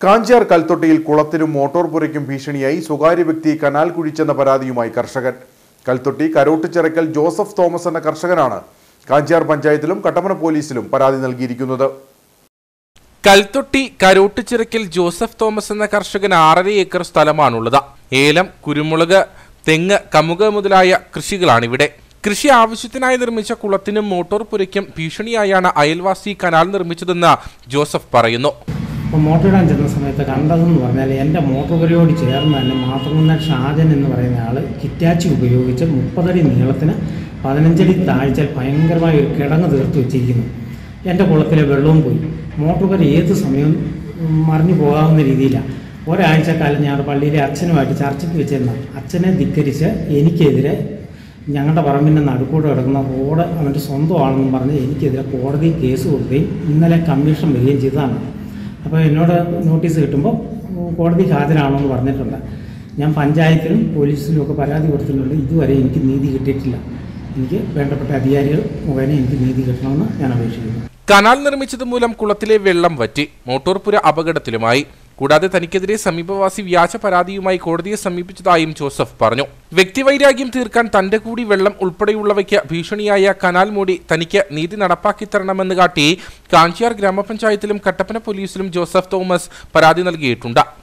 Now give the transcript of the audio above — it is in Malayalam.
കാഞ്ചാർ കൽത്തൊട്ടിയിൽ കുളത്തിനും മോട്ടോർ പുരയ്ക്കും ഭീഷണിയായി സ്വകാര്യ വ്യക്തി കനാൽ കുഴിച്ചെന്ന പരാതിയുമായി കർഷകൻ കൽത്തൊട്ടി കരോട്ടുചിറക്കൽ ജോസഫ് തോമസ് എന്ന കർഷകനാണ് കാഞ്ചാർ പഞ്ചായത്തിലും കട്ടപ്പന പോലീസിലും പരാതി നൽകിയിരിക്കുന്നത് കൽത്തൊട്ടി കരോട്ടുചിറക്കിൽ ജോസഫ് തോമസ് എന്ന കർഷകൻ ആറര ഏക്കർ സ്ഥലമാണുള്ളത് ഏലം കുരുമുളക് തെങ്ങ് കമുക് മുതലായ കൃഷികളാണിവിടെ കൃഷി ആവശ്യത്തിനായി നിർമ്മിച്ച കുളത്തിനും മോട്ടോർ പുരയ്ക്കും ഭീഷണിയായാണ് അയൽവാസി കനാൽ നിർമ്മിച്ചതെന്ന് ജോസഫ് പറയുന്നു അപ്പോൾ മോട്ടോർ ഇടാൻ ചെന്ന സമയത്ത് കണ്ടതെന്ന് പറഞ്ഞാൽ എൻ്റെ മോട്ടോർ പുരയോട് ചേർന്ന് തന്നെ മാത്രമല്ല ഷാജൻ എന്ന് പറയുന്ന ആൾ കിറ്റാച്ചി ഉപയോഗിച്ച് മുപ്പതടി നീളത്തിന് പതിനഞ്ചടി താഴ്ചയിൽ ഭയങ്കരമായ ഒരു കിടങ്ങ് തീർത്ത് വെച്ചിരിക്കുന്നു എൻ്റെ കുളത്തിലെ വെള്ളവും പോയി മോട്ടോർ പുര ഏത് സമയവും ഉം, മറിഞ്ഞു പോകാവുന്ന രീതിയിലാണ് ഒരാഴ്ചക്കാലം ഞാൻ പള്ളിയിലെ അച്ഛനുമായിട്ട് ചർച്ചയ്ക്ക് വെച്ചിരുന്ന അച്ഛനെ ധിക്കരിച്ച് എനിക്കെതിരെ ഞങ്ങളുടെ പറമ്പിൻ്റെ നടുക്കൂടെ കിടക്കുന്ന റോഡ് അവൻ്റെ സ്വന്തമാണെന്നും പറഞ്ഞ് എനിക്കെതിരെ കോടതി കേസ് കൊടുക്കുകയും ഇന്നലെ കമ്മീഷൻ വരികയും ചെയ്തതാണ് അപ്പോൾ എന്നോട് നോട്ടീസ് കിട്ടുമ്പോൾ കോടതിക്ക് ഹാജരാണെന്ന് പറഞ്ഞിട്ടുണ്ട് ഞാൻ പഞ്ചായത്തിലും പോലീസിലും ഒക്കെ പരാതി കൊടുത്തിട്ടുണ്ട് ഇതുവരെ എനിക്ക് നീതി കിട്ടിയിട്ടില്ല എനിക്ക് വേണ്ടപ്പെട്ട അധികാരികൾ മുഖേന എനിക്ക് നീതി കിട്ടണമെന്ന് ഞാൻ അപേക്ഷിക്കുന്നു കനാൽ നിർമ്മിച്ചത് മൂലം കുളത്തിലെ വെള്ളം വറ്റി മോട്ടോർ പുര അപകടത്തിലുമായി കൂടാതെ തനിക്കെതിരെ സമീപവാസി വ്യാജ പരാതിയുമായി കോടതിയെ സമീപിച്ചതായും ജോസഫ് പറഞ്ഞു വ്യക്തിവൈരാഗ്യം തീർക്കാൻ തന്റെ കൂടി വെള്ളം ഉൾപ്പെടെയുള്ളവയ്ക്ക് ഭീഷണിയായ കനാൽ മൂടി തനിക്ക് നീതി നടപ്പാക്കി തരണമെന്ന് കാട്ടി കാഞ്ചിയാർ ഗ്രാമപഞ്ചായത്തിലും കട്ടപ്പന പോലീസിലും ജോസഫ് തോമസ് പരാതി നൽകിയിട്ടുണ്ട്